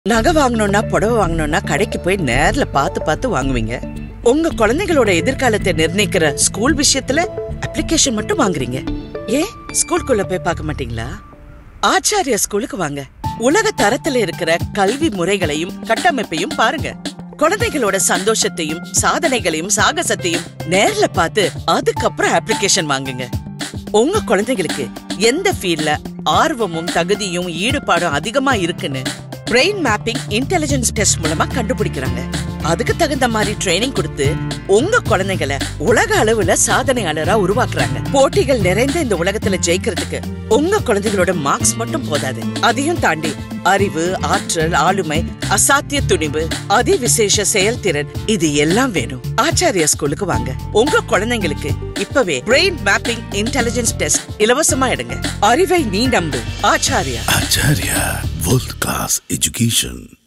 நகை வாங்கணும்னா புடவை வாங்கணும்னா கடைக்கு போய் நேர்ல பார்த்து பார்த்து வாங்குவீங்க உங்க குழந்தைகளோட எதிர்காலத்தை நிர்ணயிக்கிற ஸ்கூல் விஷயத்துல அப்ளிகேஷன் மட்டும் வாங்குறீங்க ஏன் ஸ்கூலுக்குள்ள போய் பார்க்க மாட்டீங்களா ஆச்சாரிய ஸ்கூலுக்கு வாங்க உலக தரத்துல இருக்கிற கல்வி முறைகளையும் கட்டமைப்பையும் பாருங்க குழந்தைகளோட சந்தோஷத்தையும் சாதனைகளையும் சாகசத்தையும் நேர்ல பார்த்து அதுக்கப்புறம் அப்ளிகேஷன் வாங்குங்க உங்க குழந்தைகளுக்கு எந்த ஃபீல்ட்ல ஆர்வமும் தகுதியும் ஈடுபாடும் அதிகமா இருக்குன்னு பிரெயின் மேப்பிங் இன்டெலிஜென்ஸ் டெஸ்ட் மூலமா கண்டுபிடிக்கிறாங்க அதுக்கு தகுந்த மாதிரி ட்ரைனிங் கொடுத்து உங்க குழந்தைகளை உலக அளவுல சாதனையாளரா உருவாக்குறாங்க போட்டிகள் நிறைந்த இந்த உலகத்துல ஜெயிக்கிறதுக்கு உங்க குழந்தைகளோட மார்க்ஸ் மட்டும் போதாது அதையும் தாண்டி அறிவு ஆற்றல் ஆளுமை அசாத்திய துணிவு அதிவிசேஷ செயல்திறன் இது எல்லாம் வேணும் ஆச்சாரியா ஸ்கூலுக்கு வாங்க உங்க குழந்தைங்களுக்கு இப்பவே பிரெயின் மேப்பிங் இன்டெலிஜென்ஸ் டெஸ்ட் இலவசமா எடுங்க அறிவை நீ நம்பு Acharya Acharya World Class Education.